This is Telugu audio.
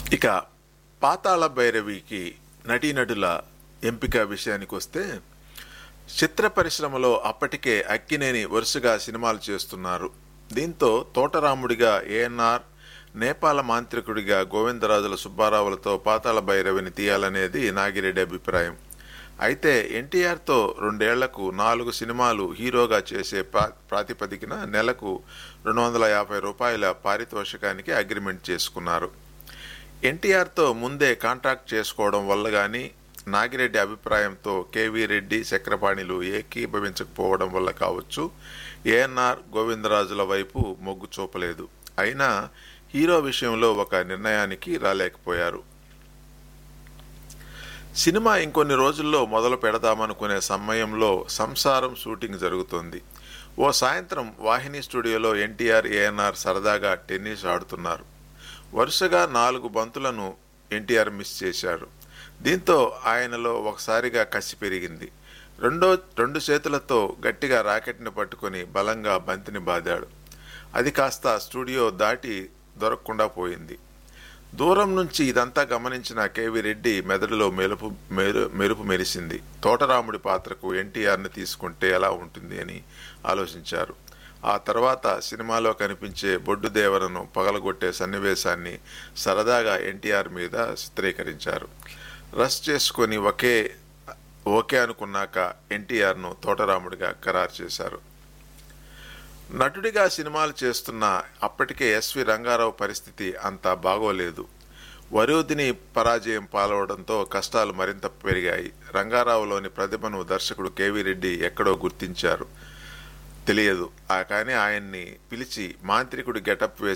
ఇక పాతాళ భైరవికి నటీనటుల ఎంపిక విషయానికి వస్తే చిత్ర పరిశ్రమలో అప్పటికే అక్కినేని వరుసగా సినిమాలు చేస్తున్నారు దీంతో తోటరాముడిగా ఏఎన్ఆర్ నేపాల మాంత్రికుడిగా గోవిందరాజుల సుబ్బారావులతో పాతాళ భైరవిని తీయాలనేది నాగిరెడ్డి అభిప్రాయం అయితే ఎన్టీఆర్తో రెండేళ్లకు నాలుగు సినిమాలు హీరోగా చేసే ప్రా ప్రాతిపదికన నెలకు రెండు వందల యాభై రూపాయల పారితోషికానికి అగ్రిమెంట్ చేసుకున్నారు ఎన్టీఆర్తో ముందే కాంట్రాక్ట్ చేసుకోవడం వల్ల కానీ నాగిరెడ్డి అభిప్రాయంతో కేవీ రెడ్డి చక్రపాణిలు ఏకీభవించకపోవడం వల్ల కావచ్చు ఏఎన్ఆర్ గోవిందరాజుల వైపు మొగ్గు చూపలేదు అయినా హీరో విషయంలో ఒక నిర్ణయానికి రాలేకపోయారు సినిమా ఇంకొన్ని రోజుల్లో మొదలు పెడదామనుకునే సమయంలో సంసారం షూటింగ్ జరుగుతోంది ఓ సాయంత్రం వాహిని స్టూడియోలో ఎన్టీఆర్ ఏఎన్ఆర్ సరదాగా టెన్నిస్ ఆడుతున్నారు వరుసగా నాలుగు బంతులను ఎన్టీఆర్ మిస్ చేశారు దీంతో ఆయనలో ఒకసారిగా కసి పెరిగింది రెండో రెండు చేతులతో గట్టిగా రాకెట్ని పట్టుకొని బలంగా బంతిని బాదాడు అది కాస్త స్టూడియో దాటి దొరకకుండా పోయింది దూరం నుంచి ఇదంతా గమనించిన కేవీ రెడ్డి మెదడులో మెరుపు మెరు మెరుపు మెరిసింది తోటరాముడి పాత్రకు ఎన్టీఆర్ని తీసుకుంటే ఎలా ఉంటుంది అని ఆలోచించారు ఆ తర్వాత సినిమాలో కనిపించే బొడ్డు దేవరను పగలగొట్టే సన్నివేశాన్ని సరదాగా ఎన్టీఆర్ మీద చిత్రీకరించారు రష్ చేసుకొని ఒకే ఓకే అనుకున్నాక ఎన్టీఆర్ను తోటరాముడిగా ఖరారు చేశారు నటుడిగా సినిమాలు చేస్తున్న అప్పటికే ఎస్వి రంగారావు పరిస్థితి అంత బాగోలేదు వరుదిని పరాజయం పాలవడంతో కష్టాలు మరింత పెరిగాయి రంగారావులోని ప్రతిభను దర్శకుడు కేవీ రెడ్డి ఎక్కడో గుర్తించారు తెలియదు ఆ కానీ ఆయన్ని పిలిచి మాంత్రికుడి గెటప్ వేసి